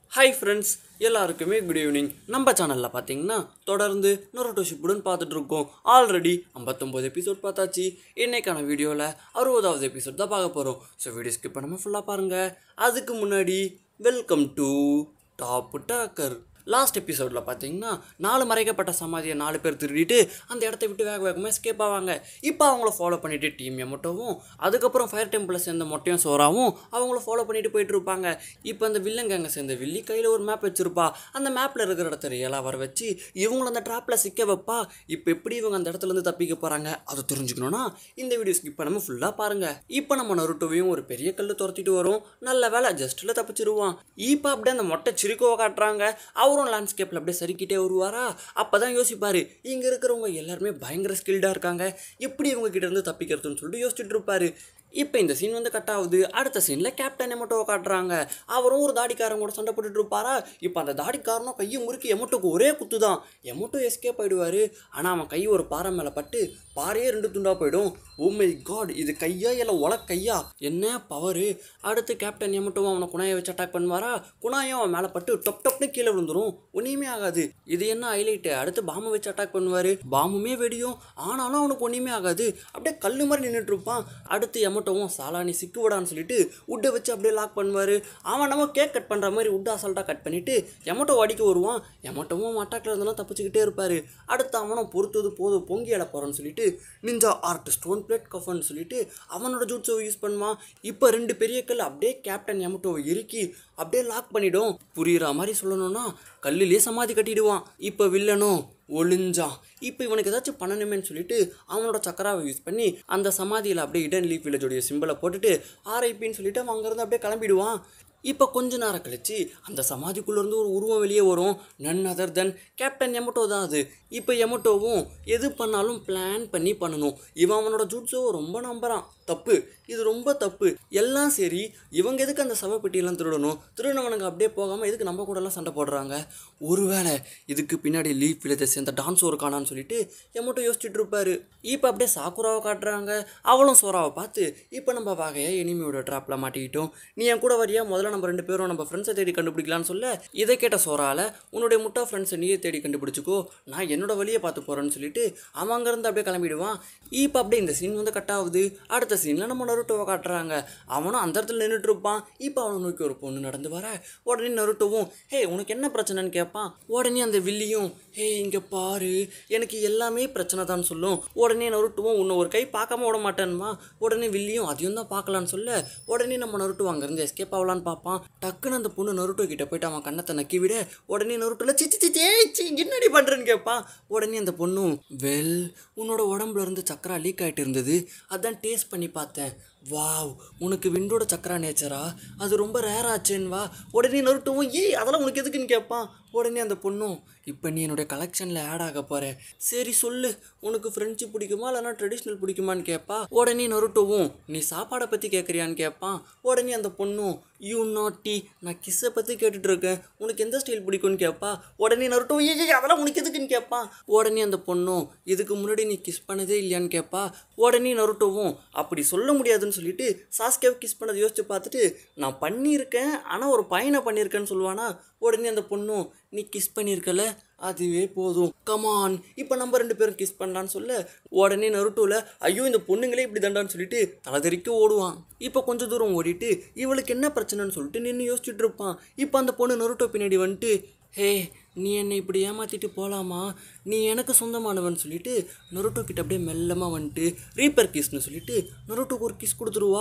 hi friends எல்லாருக்குமே good evening நம்ம சேனலில் பார்த்தீங்கன்னா தொடர்ந்து நொரோட்டோ ஷிப்புடன் பார்த்துட்டு இருக்கோம் ஆல்ரெடி ஐம்பத்தொம்போது எபிசோட் பார்த்தாச்சு இன்னைக்கான வீடியோவில் அறுபதாவது எபிசோட் தான் பார்க்க போகிறோம் ஸோ வீடியோ ஸ்கிப் பண்ணாமல் ஃபுல்லாக பாருங்கள் அதுக்கு முன்னாடி welcome to top talker last எபிசோடில் பார்த்தீங்கன்னா நாலு மறைக்கப்பட்ட சமாதியை நாலு பேர் திருடிட்டு அந்த இடத்த விட்டு வேக வேகமாக எஸ்கேப் ஆவாங்க இப்போ அவங்கள ஃபாலோ பண்ணிட்டு டீம் எமட்டோவும் அதுக்கப்புறம் ஃபயர் டெம்பிளில் சேர்ந்த மொட்டையும் சோறாவும் அவங்கள ஃபாலோ பண்ணிட்டு போயிட்டு இருப்பாங்க இப்போ அந்த வில்லங்கங்க சேர்ந்த வில்லி கையில் ஒரு மேப் வச்சிருப்பா அந்த மேப்பில் இருக்கிற இடத்த ரியலாக வர வச்சு இவங்கள அந்த ட்ராப்பில் சிக்க வைப்பா இப்போ எப்படி இவங்க அந்த இடத்துல இருந்து தப்பிக்க போகிறாங்க அதை தெரிஞ்சுக்கணும்னா இந்த வீடியோ ஸ்கிப் பண்ணாமல் ஃபுல்லாக பாருங்க இப்போ நம்ம நருட்டோவையும் ஒரு பெரிய கல் துரத்திட்டு வரும் நல்ல வேலை ஜஸ்ட்டில் தப்பிச்சிருவான் இப்போ அப்படியே அந்த மொட்டை சிரிக்கோவை காட்டுறாங்க அவரும் லேண்ட்ஸ்கேப்பில் அப்படியே சறுக்கிட்டே வருவாரா அப்போ தான் யோசிப்பார் இங்கே இருக்கிறவங்க எல்லாருமே பயங்கர ஸ்கில்டாக இருக்காங்க எப்படி இவங்க கிட்ட இருந்து தப்பிக்கிறதுன்னு சொல்லிட்டு யோசிச்சுட்டு இருப்பாரு இப்போ இந்த சீன் வந்து கட் ஆகுது அடுத்த சீனில் கேப்டன் எமட்டோவை காட்டுறாங்க அவரும் ஒரு தாடிக்காரன் கூட சண்டை போட்டுட்டு இருப்பாரா இப்போ அந்த தாடிக்காரனும் கையை முறுக்கி எமட்டோக்கு ஒரே குத்து தான் எமட்டோ எஸ்கேப் ஆயிடுவார் ஆனால் அவன் கை ஒரு பாறை மேலே பட்டு பாறையே ரெண்டு துண்டா போயிடும் ஓ மை காட் இது கையா இல்லை உல கையா என்ன பவரு அடுத்து கேப்டன் எமட்டோவும் அவனை குணாயை வச்சு அட்டாக் பண்ணுவாரா குணாயும் அவன் மேலே பட்டு டொப் டொப்னு கீழே விழுந்துரும் ஒன்றுமே ஆகாது இது என்ன ஹைலைட்டு அடுத்து பாம்பை வச்சு அட்டாக் பண்ணுவார் பாம்புமே வெடியும் ஆனாலும் அவனுக்கு ஒன்றுமே ஆகாது அப்படியே கல் மாதிரி நின்றுட்டு இருப்பான் அடுத்து எமட்டோவும் சாலானி சிக்கு விடான்னு சொல்லிட்டு உட்டை வச்சு அப்படியே லாக் பண்ணுவார் அவன் நம்ம கேக் கட் பண்ணுற மாதிரி உட் அசால்ட்டாக கட் பண்ணிவிட்டு எமட்டோ அடிக்க வருவான் எமட்டோவும் அட்டாக்ல இருந்தெல்லாம் தப்பிச்சுக்கிட்டே இருப்பார் அடுத்து அவனும் பொறுத்தது போதும் பொங்கி எழ போகிறான்னு சொல்லிட்டு நிஞ்சா ஆர்ட் ஸ்டோன் பிளேட் கஃபன் சொல்லிட்டு அவனோட ஜூட்ஸை யூஸ் பண்ணுவான் இப்போ ரெண்டு பெரிய கல் அப்படியே கேப்டன் எமட்டோவை இறுக்கி அப்படியே லாக் பண்ணிடும் புரியுற மாதிரி சொல்லணும்னா கல்லிலே சமாதி கட்டிடுவான் இப்போ வில்லனும் ஒளிஞ்சான் இப்போ இவனுக்கு ஏதாச்சும் பண்ணணுமேன்னு சொல்லிட்டு அவனோட சக்கராவை யூஸ் பண்ணி அந்த சமாதியில் அப்படியே இடன் லீஃப் வில்லேஜோடைய சிம்பிளை போட்டுட்டு ஆர்ஐபின்னு சொல்லிட்டு அவன் அங்கேருந்து அப்படியே கிளம்பிடுவான் இப்போ கொஞ்ச நேரம் கழிச்சு அந்த சமாதிக்குள்ளேருந்து ஒரு உருவம் வெளியே வரும் நன் அதர் தென் கேப்டன் எமட்டோ தான் அது இப்போ எமட்டோவும் எது பண்ணாலும் பிளான் பண்ணி பண்ணணும் இவன் அவனோட ஜூட்ஸோ ரொம்ப நம்புறான் தப்பு இது ரொம்ப தப்பு எல்லாம் சரி இவங்க எதுக்கு அந்த சவப்பெட்டியெல்லாம் திருடணும் திருடனவனுங்க அப்படியே போகாமல் எதுக்கு நம்ம கூடலாம் சண்டை போடுறாங்க ஒருவேளை இதுக்கு பின்னாடி லீஃப் வில்லேஜை சேர்ந்த டான்ஸ் ஒரு காணான்னு சொல்லிட்டு எமட்டோ யோசிச்சுட்டு இருப்பாரு இப்போ அப்படியே சாக்குராவை காட்டுறாங்க அவளும் சோறாவை பார்த்து இப்போ நம்ம வகையை எனிமியோட ட்ராப்பில் மாட்டிக்கிட்டோம் நீ என் கூட வரியா முதல்ல நம்ம ரெண்டு பேரும் நம்ம ஃப்ரெண்ட்ஸை தேடி கண்டுபிடிக்கலாம்னு சொல்ல இதை கேட்ட சோறால உன்னுடைய முட்டா ஃப்ரெண்ட்ஸை நீயே தேடி கண்டுபிடிச்சிக்கோ நான் என்னோட வழியை பார்த்து போகிறேன்னு சொல்லிட்டு அவன் அங்கேருந்து அப்படியே கிளம்பிடுவான் இப்போ அப்படியே இந்த சீன் வந்து கட் ஆகுது அடுத்த சீனில் நம்ம நருட்டோவை காட்டுறாங்க அவனும் அந்த இடத்துல நின்றுட்டு இருப்பான் இப்போ அவனை நோக்கி ஒரு பொண்ணு நடந்து வர உடனே நருட்டோவும் ஹே உனக்கு என்ன பிரச்சனைன்னு கேட்பான் உடனே அந்த வில்லியும் ஹே இங்கே பாரு எனக்கு எல்லாமே பிரச்சனை தான் சொல்லும் உடனே நருட்டுவும் உன்னை ஒரு கை பார்க்காம விட மாட்டேன்மா உடனே வில்லியும் அதையும் தான் பார்க்கலான்னு சொல்ல உடனே நம்ம நருட்டு அங்கேருந்து எஸ்கேப் ஆகலான்னு பார்ப்பான் டக்குன்னு அந்த பொண்ணு நருட்டோ கிட்ட போயிட்டு அவன் கண்ணத்தை நக்கி விட உடனே நருட்டோல சிச்சி சிச்சி ஏய், சி என்னடி பண்ணுறேன்னு கேட்பான் உடனே அந்த பொண்ணும் வெல் உன்னோட உடம்புல இருந்து சக்கரா லீக் ஆகிட்டு இருந்தது அதான் டேஸ்ட் பண்ணி பார்த்தேன் வாவ் உனக்கு விண்டோட சக்கரா நேச்சரா அது ரொம்ப ரேர் ஆச்சேன்னு வா உடனே நருட்டவும் ஏய் அதெல்லாம் உனக்கு எதுக்குன்னு கேட்பான் உடனே அந்த பொண்ணும் இப்போ நீ என்னுடைய கலெக்ஷனில் ஆட் ஆக போகிற சரி சொல்லு உனக்கு ஃப்ரெண்ட்ஷிப் பிடிக்குமா இல்லைனா ட்ரெடிஷ்னல் பிடிக்குமான்னு கேட்பா உடனே நருட்டோவும் நீ சாப்பாடை பற்றி கேட்குறியான்னு கேட்பான் உடனே அந்த பொண்ணும் யூ நாட்டி நான் கிஸ்ஸை பற்றி கேட்டுட்டு இருக்கேன் உனக்கு எந்த ஸ்டைல் பிடிக்கும்னு கேட்பா உடனே நருட்டோவும் ஏய் ஏய், அதெல்லாம் உனக்கு எதுக்குன்னு கேட்பான் உடனே அந்த பொண்ணும் இதுக்கு முன்னாடி நீ கிஸ் பண்ணதே இல்லையான்னு கேட்பா உடனே நருட்டோவும் அப்படி சொல்ல முடியாதுன்னு சொல்லிட்டு சாஸ்கேவை கிஸ் பண்ணதை யோசிச்சு பார்த்துட்டு நான் பண்ணியிருக்கேன் ஆனால் ஒரு பையனை பண்ணியிருக்கேன்னு சொல்லுவானா உடனே அந்த பொண்ணும் நீ கிஸ் பண்ணியிருக்கல அதுவே போதும் கமான் இப்போ நம்ம ரெண்டு பேரும் கிஸ் பண்ணலான்னு சொல்ல உடனே நருட்டோவில் ஐயோ இந்த பொண்ணுங்களே இப்படி தண்டான்னு சொல்லிட்டு தலைதறிக்க ஓடுவான் இப்போ கொஞ்சம் தூரம் ஓடிட்டு இவளுக்கு என்ன பிரச்சனைன்னு சொல்லிட்டு நின்று யோசிச்சுட்டு இருப்பான் இப்போ அந்த பொண்ணு நருட்டோ பின்னாடி வந்துட்டு ஹே நீ என்னை இப்படி ஏமாத்திட்டு போகலாமா நீ எனக்கு சொந்தமானவன் சொல்லிட்டு நருட்டோ கிட்ட அப்படியே மெல்லமாக வந்துட்டு ரீப்பர் கிஸ்னு சொல்லிட்டு நருட்டோக்கு ஒரு கிஸ் கொடுத்துருவா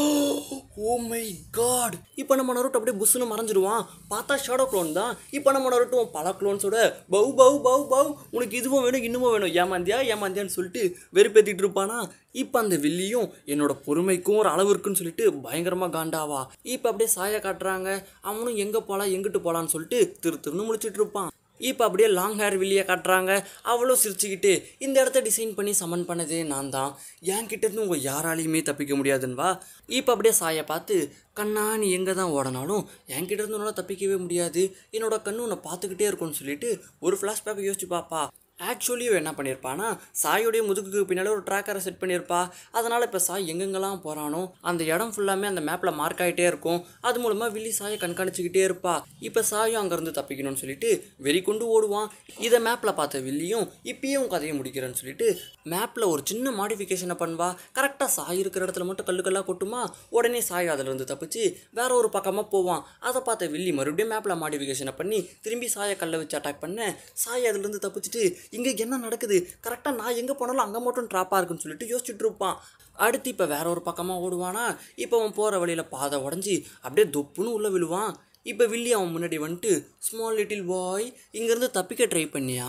ஓ மை காட் இப்போ நம்ம நருட்டோ அப்படியே புஷ்னு மறைஞ்சிருவான் பார்த்தா ஷேடோ க்ளோன் தான் இப்போ நம்ம நருட்டோ பல க்ளோன்ஸோட பவு பவு பவு பவு உனக்கு இதுவும் வேணும் இன்னமும் வேணும் ஏமாந்தியா ஏமாந்தியான்னு சொல்லிட்டு வெறுப்பேற்றிட்டு இருப்பானா இப்போ அந்த வில்லியும் என்னோட பொறுமைக்கும் ஒரு அளவு இருக்குன்னு சொல்லிட்டு பயங்கரமாக காண்டாவா இப்போ அப்படியே சாய காட்டுறாங்க அவனும் எங்கே போகலாம் எங்கிட்டு போகலான்னு சொல்லிட்டு திரு திருன்னு முடிச்சிட்டு இருப்பான் இப்போ அப்படியே லாங் ஹேர் வில்லியை காட்டுறாங்க அவளும் சிரிச்சுக்கிட்டு இந்த இடத்த டிசைன் பண்ணி சமன் பண்ணதே நான் தான் என்கிட்ட இருந்து உங்கள் யாராலையுமே தப்பிக்க முடியாதுன்வா இப்போ அப்படியே சாயை பார்த்து கண்ணா நீ எங்கே தான் ஓடனாலும் என்கிட்ட இருந்து உன்னால் தப்பிக்கவே முடியாது என்னோட கண்ணு உன்னை பார்த்துக்கிட்டே இருக்கும்னு சொல்லிட்டு ஒரு ஃப்ளாஷ்பேக் யோசிச்சு பாப்பா ஆக்சுவலி என்ன பண்ணியிருப்பானா சாயோடைய முதுகுக்கு பின்னாடி ஒரு ட்ராக்கரை செட் பண்ணியிருப்பா அதனால் இப்போ சாய் எங்கெங்கெல்லாம் போகிறானோ அந்த இடம் ஃபுல்லாமே அந்த மேப்பில் மார்க் ஆகிட்டே இருக்கும் அது மூலமாக வில்லி சாயை கண்காணிச்சுக்கிட்டே இருப்பா இப்போ சாயும் அங்கேருந்து தப்பிக்கணும்னு சொல்லிட்டு வெறி கொண்டு ஓடுவான் இதை மேப்பில் பார்த்த வில்லியும் இப்பயே உன் கதையை முடிக்கிறேன்னு சொல்லிட்டு மேப்பில் ஒரு சின்ன மாடிஃபிகேஷனை பண்ணுவா கரெக்டாக சாய் இருக்கிற இடத்துல மட்டும் கல்லு கல்லாக கொட்டுமா உடனே சாய் அதுலேருந்து தப்பிச்சு வேற ஒரு பக்கமாக போவான் அதை பார்த்த வில்லி மறுபடியும் மேப்பில் மாடிஃபிகேஷனை பண்ணி திரும்பி சாயை கல்லை வச்சு அட்டாக் பண்ண சாய் அதுலேருந்து தப்பிச்சுட்டு இங்கே என்ன நடக்குது கரெக்டாக நான் எங்கே போனாலும் அங்கே மட்டும் ட்ராப்பாக இருக்குன்னு சொல்லிட்டு யோசிச்சுட்டு இருப்பான் அடுத்து இப்போ வேற ஒரு பக்கமாக ஓடுவானா இப்போ அவன் போகிற வழியில் பாதை உடஞ்சி அப்படியே தொப்புன்னு உள்ளே விழுவான் இப்போ வில்லி அவன் முன்னாடி வந்துட்டு ஸ்மால் லிட்டில் பாய் இங்கேருந்து தப்பிக்க ட்ரை பண்ணியா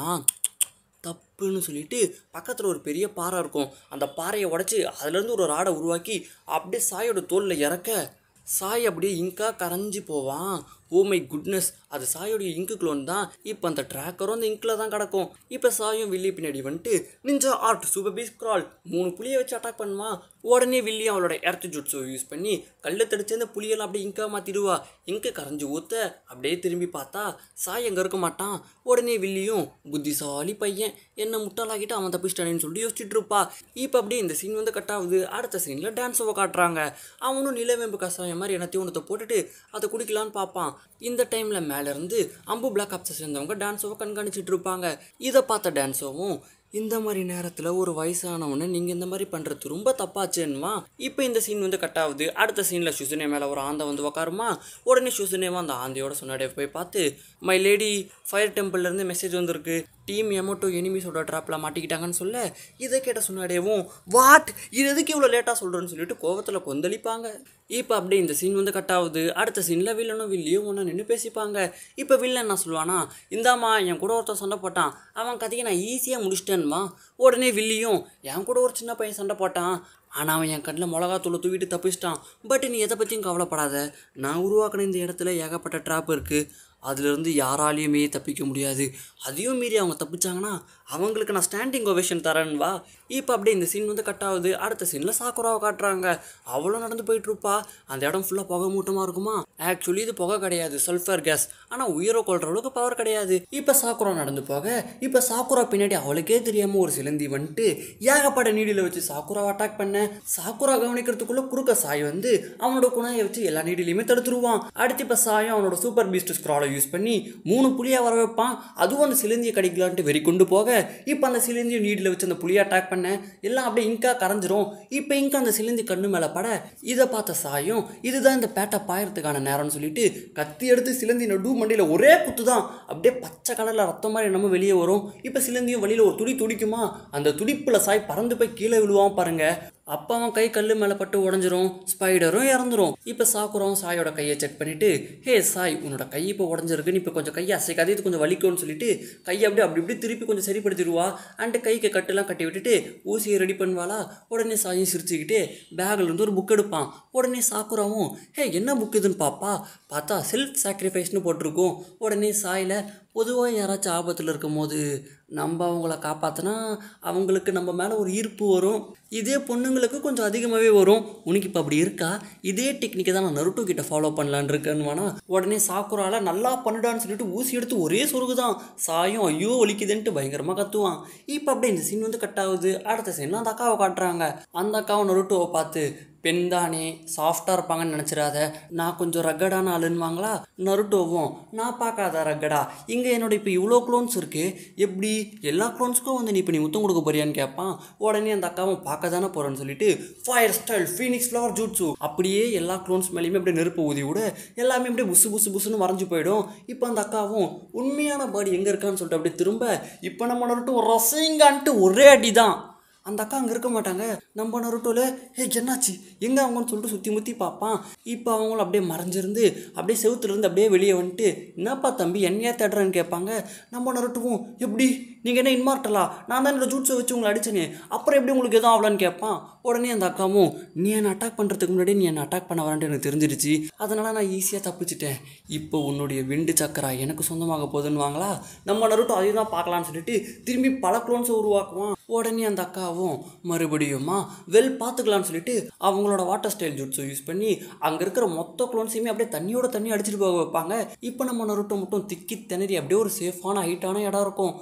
தப்புன்னு சொல்லிட்டு பக்கத்தில் ஒரு பெரிய பாறை இருக்கும் அந்த பாறையை உடச்சி அதுலேருந்து ஒரு ராடை உருவாக்கி அப்படியே சாயோட தோலில் இறக்க சாய் அப்படியே இங்கா கரைஞ்சி போவான் ஓ மை குட்னஸ் அது சாயோடைய இங்கு க்ளோன் தான் இப்போ அந்த ட்ராக்கரும் அந்த இங்கில் தான் கிடக்கும் இப்போ சாயும் வில்லி பின்னாடி வந்துட்டு ninja art super beast scroll மூணு புளியை வச்சு அட்டாக் பண்ணுவான் உடனே வில்லி அவளோட எர்த் ஜுட்ஸோ யூஸ் பண்ணி கல்லை தடிச்சு அந்த புளியெல்லாம் அப்படியே இங்கா மாற்றிடுவா இங்க கரைஞ்சி ஊற்ற அப்படியே திரும்பி பார்த்தா சாய் அங்கே இருக்க மாட்டான் உடனே வில்லியும் புத்திசாலி பையன் என்ன முட்டாளாக்கிட்டு அவன் தப்பிச்சிட்டானேன்னு சொல்லி யோசிச்சுட்டு இருப்பா இப்போ அப்படியே இந்த சீன் வந்து கட் ஆகுது அடுத்த சீனில் டான்ஸ் ஓவ காட்டுறாங்க அவனும் நிலவேம்பு கசாயம் மாதிரி என்னத்தையும் ஒன்றத்தை போட்டுட்டு அதை குடிக்கலான்னு பார்ப்பான் இந்த டைமில் மேலேருந்து அம்பு பிளாக் ஆப்ஸை சேர்ந்தவங்க டான்ஸோவை கண்காணிச்சிட்டு இருப்பாங்க இதை பார்த்த டான்ஸோவும் இந்த மாதிரி நேரத்தில் ஒரு வயசானவனை நீங்கள் இந்த மாதிரி பண்ணுறது ரொம்ப தப்பாச்சேன்மா இப்போ இந்த சீன் வந்து கட் ஆகுது அடுத்த சீனில் சுசுனே மேலே ஒரு ஆந்தை வந்து உக்காருமா உடனே சுசுனேவா அந்த ஆந்தையோட சொன்னாடே போய் பார்த்து மை லேடி ஃபயர் டெம்பிள்லேருந்து மெசேஜ் வந்திருக்கு டீம் எமோட்டோ எனிமிஸோட ட்ராப்பில் மாட்டிக்கிட்டாங்கன்னு சொல்ல இதை கேட்ட சொன்னாடேவும் வாட் இது எதுக்கு இவ்வளோ லேட்டாக சொல்கிறேன்னு சொல்லிட்டு கோவத்தில் கொந்தளிப்பாங்க இப்போ அப்படியே இந்த சீன் வந்து கட் ஆகுது அடுத்த சீனில் வில்லனும் வில்லியும் ஒன்று நின்று பேசிப்பாங்க இப்போ வில்லன் என்ன சொல்லுவானா இந்தாம்மா என் கூட ஒருத்தன் சண்டை போட்டான் அவன் கதையை நான் ஈஸியாக முடிச்சிட்டேன்மா உடனே வில்லியும் என் கூட ஒரு சின்ன பையன் சண்டை போட்டான் ஆனால் அவன் என் கண்ணில் மிளகாத்தூளை தூவிட்டு தப்பிச்சிட்டான் பட் நீ எதை பற்றியும் கவலைப்படாத நான் உருவாக்கின இந்த இடத்துல ஏகப்பட்ட ட்ராப் இருக்குது அதுலேருந்து யாராலையுமே தப்பிக்க முடியாது அதையும் மீறி அவங்க தப்பிச்சாங்கன்னா அவங்களுக்கு நான் ஸ்டாண்டிங் ஒவேஷன் தரேன் வா இப்போ அப்படியே இந்த சீன் வந்து கட் ஆகுது அடுத்த சீனில் சாக்குராவை காட்டுறாங்க அவ்வளோ நடந்து போயிட்டு இருப்பா அந்த இடம் ஃபுல்லாக புகை மூட்டமாக இருக்குமா ஆக்சுவலி இது புகை கிடையாது சல்ஃபர் கேஸ் ஆனால் உயிரை கொள்கிற அளவுக்கு பவர் கிடையாது இப்போ சாக்குரா நடந்து போக இப்போ சாக்குரா பின்னாடி அவளுக்கே தெரியாமல் ஒரு சிலந்தி வந்துட்டு ஏகப்பட்ட நீடியில் வச்சு சாக்குராவை அட்டாக் பண்ண சாக்குரா கவனிக்கிறதுக்குள்ள குறுக்க சாய் வந்து அவனோட குணையை வச்சு எல்லா நீடிலையுமே தடுத்துருவான் அடுத்து இப்போ சாயம் அவனோட சூப்பர் பீஸ்ட் ஸ்க்ராலை யூஸ் பண்ணி மூணு புளியாக வர வைப்பான் அதுவும் அந்த சிலந்தியை கடிக்கலான்ட்டு வெறி கொண்டு போக இப்போ அந்த சிலந்தியை நீடில் வச்சு அந்த புளியை அட்டாக் பண்ண எல்லாம் அப்படியே இங்கா கரைஞ்சிரும் இப்போ இங்க அந்த சிலந்தி கண்ணு மேலே பட இதை பார்த்த சாயம் இதுதான் இந்த பேட்டை பாயறதுக்கான நேரம்னு சொல்லிட்டு கத்தி எடுத்து சிலந்தி நடு மண்டியில் ஒரே குத்து தான் அப்படியே பச்சை கலரில் ரத்தம் மாதிரி நம்ம வெளியே வரும் இப்போ சிலந்தியும் வழியில் ஒரு துடி துடிக்குமா அந்த துடிப்பில் சாய் பறந்து போய் கீழே விழுவான் பாருங்க அப்போ அவன் கை கல் மேலே பட்டு உடஞ்சிரும் ஸ்பைடரும் இறந்துரும் இப்போ சாக்குறோம் சாயோட கையை செக் பண்ணிட்டு ஹே சாய் உன்னோட கை இப்போ உடஞ்சிருக்கு நீ இப்போ கொஞ்சம் கையை அசைக்காதே இது கொஞ்சம் வலிக்கும்னு சொல்லிட்டு கையை அப்படியே அப்படி இப்படி திருப்பி கொஞ்சம் சரிப்படுத்திடுவா அண்டு கைக்கு கட்டெல்லாம் கட்டி விட்டுட்டு ஊசியை ரெடி பண்ணுவாளா உடனே சாயும் சிரிச்சுக்கிட்டு பேக்ல இருந்து ஒரு புக் எடுப்பான் உடனே சாக்குறாவும் ஹே என்ன புக் இதுன்னு பாப்பா பார்த்தா செல்ஃப் சாக்ரிஃபைஸ்னு போட்டிருக்கோம் உடனே சாயில் பொதுவாக யாராச்சும் ஆபத்தில் இருக்கும்போது நம்ம அவங்கள காப்பாற்றினா அவங்களுக்கு நம்ம மேலே ஒரு ஈர்ப்பு வரும் இதே பொண்ணுங்களுக்கு கொஞ்சம் அதிகமாகவே வரும் உனக்கு இப்போ அப்படி இருக்கா இதே டெக்னிக்கை தான் நான் நருட்டோ கிட்ட ஃபாலோ பண்ணலான்னு இருக்கேன்னு வேணா உடனே சாக்குறால நல்லா பண்ணுடான்னு சொல்லிட்டு ஊசி எடுத்து ஒரே சொருகு தான் சாயும் ஐயோ ஒலிக்குதுன்ட்டு பயங்கரமாக கத்துவான் இப்போ அப்படியே இந்த சீன் வந்து கட் ஆகுது அடுத்த சீனில் அந்த அக்காவை காட்டுறாங்க அந்த அக்காவை நருட்டோவை பார்த்து பெண் தானே சாஃப்டாக இருப்பாங்கன்னு நினச்சிடாத நான் கொஞ்சம் ரக்கடான ஆளுன்னுவாங்களா நருட்டோவும் நான் பார்க்காத ரக்கடா இங்கே என்னோட இப்போ இவ்வளோ க்ளோன்ஸ் இருக்கு எப்படி எல்லா க்ளோன்ஸ்க்கும் வந்து நீ இப்போ நீ முத்தம் கொடுக்க போறியான்னு கேட்பான் உடனே அந்த அக்காவும் பார்க்க தானே போகிறேன்னு சொல்லிட்டு fire style phoenix flower jutsu அப்படியே எல்லா க்ளோன்ஸ் மேலேயுமே அப்படியே நெருப்பு ஊதி விட எல்லாமே அப்படியே புசு புசு புசுன்னு மறைஞ்சு போயிடும் இப்போ அந்த அக்காவும் உண்மையான பாடி எங்கே இருக்கான்னு சொல்லிட்டு அப்படியே திரும்ப இப்போ நம்ம நருட்டோ ரசிங்கான்ட்டு ஒரே அடி தான் அந்த அக்கா அங்கே இருக்க மாட்டாங்க நம்ம நருட்டோவில் ஹே என்னாச்சு எங்கே அவங்கன்னு சொல்லிட்டு சுற்றி முற்றி பார்ப்பான் இப்போ அவங்களும் அப்படியே மறைஞ்சிருந்து அப்படியே செவுத்துலேருந்து அப்படியே வெளியே வந்துட்டு என்னப்பா தம்பி என்னையா தேடுறேன்னு கேட்பாங்க நம்ம நருட்டுவும் எப்படி நீங்கள் என்ன இன்மார்ட்டலா நான் தான் என்னோட ஜூட்ஸை வச்சு உங்களை அடிச்சேனே அப்புறம் எப்படி உங்களுக்கு எதுவும் ஆகலான்னு கேட்பான் உடனே அந்த அக்காவும் நீ என்னை அட்டாக் பண்ணுறதுக்கு முன்னாடி நீ என்னை அட்டாக் பண்ண வரேன்ட்டு எனக்கு தெரிஞ்சிடுச்சு அதனால் நான் ஈஸியாக தப்பிச்சிட்டேன் இப்போ உன்னுடைய விண்டு சக்கரா எனக்கு சொந்தமாக போகுதுன்னு வாங்களா நம்ம நருட்டோ அதையும் தான் பார்க்கலான்னு சொல்லிட்டு திரும்பி பல க்ளோன்ஸை உருவாக்குவான் உடனே அந்த அக்காவும் மறுபடியுமா வெல் பார்த்துக்கலான்னு சொல்லிட்டு அவங்களோட வாட்டர் ஸ்டைல் ஜூட்ஸை யூஸ் பண்ணி அங்கே இருக்கிற மொத்த க்ளோன்ஸையுமே அப்படியே தண்ணியோட தண்ணி அடிச்சிட்டு போக வைப்பாங்க இப்போ நம்ம நருட்டோ மட்டும் திக்கி திணறி அப்படியே ஒரு சேஃபான ஹைட்டான இடம் இருக்கும் அது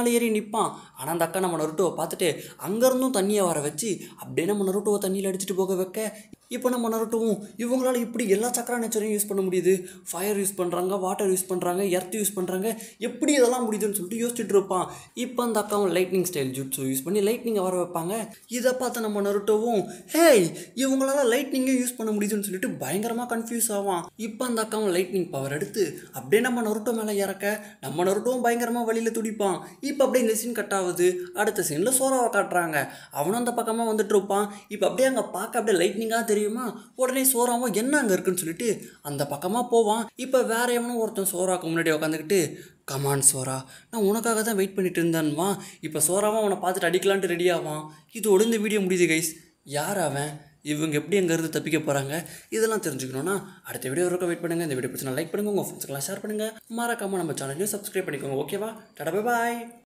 மேலே ஏறி நிற்பான் ஆனால் அந்த அக்கா நம்ம நருட்டோவை பார்த்துட்டு அங்கேருந்தும் தண்ணியை வர வச்சு அப்படியே நம்ம நருட்டோவை தண்ணியில் அடிச்சுட்டு போக வைக்க இப்போ நம்ம நருட்டோவும் இவங்களால இப்படி எல்லா சக்கரா நேச்சரையும் யூஸ் பண்ண முடியுது ஃபயர் யூஸ் பண்ணுறாங்க வாட்டர் யூஸ் பண்ணுறாங்க எர்த் யூஸ் பண்ணுறாங்க எப்படி இதெல்லாம் முடியுதுன்னு சொல்லிட்டு யோசிச்சுட்டு இருப்பான் இப்போ அந்த அக்காவும் லைட்னிங் ஸ்டைல் ஜுட்ஸு யூஸ் பண்ணி லைட்னிங்கை வர வைப்பாங்க இதை பார்த்து நம்ம நருட்டோவும் ஹேய் இவங்களால லைட்னிங்கே யூஸ் பண்ண முடியுதுன்னு சொல்லிட்டு பயங்கரமாக கன்ஃபியூஸ் ஆவான் இப்போ அந்த அக்காவும் லைட்னிங் பவர் எடுத்து அப்படியே நம்ம நருட்டோ மேலே இறக்க நம்ம நருட்டோவும் பயங்கரமாக வழியில் துடிப்பான் இப்போ அப்படியே இந்த சீன் கட் ஆகுது அடுத்த சீனில் சோறாவை காட்டுறாங்க அவனும் அந்த பக்கமாக வந்துட்டு இருப்பான் இப்போ அப்படியே அங்கே பார்க்க அப்படியே லைட்னிங்காக தெரியுமா உடனே சோறாவும் என்ன அங்கே இருக்குன்னு சொல்லிட்டு அந்த பக்கமாக போவான் இப்போ வேற எவனும் ஒருத்தன் சோறாக்கு முன்னாடி உட்காந்துக்கிட்டு கமான் சோரா நான் உனக்காக தான் வெயிட் பண்ணிட்டு இருந்தேன்மா இப்போ சோறாவும் அவனை பார்த்துட்டு அடிக்கலான்ட்டு ரெடி ஆவான் இதோட இந்த வீடியோ முடியுது கைஸ் யார் அவன் இவங்க எப்படி அங்கேருந்து தப்பிக்க போகிறாங்க இதெல்லாம் தெரிஞ்சுக்கணுன்னா அடுத்த வீடியோ வரைக்கும் வெயிட் பண்ணுங்கள் இந்த வீடியோ பிடிச்சா லைக் பண்ணுங்கள் உங்கள் ஃப்ரெண்ட்ஸ்க்கெல்லாம் ஷேர் பண்ணுங்கள் மறக்காமல் நம்ம சேனலையும் சப்ஸ்கிரைப் பண்ணிக்கோங்க ஓகேவா டடா பாய்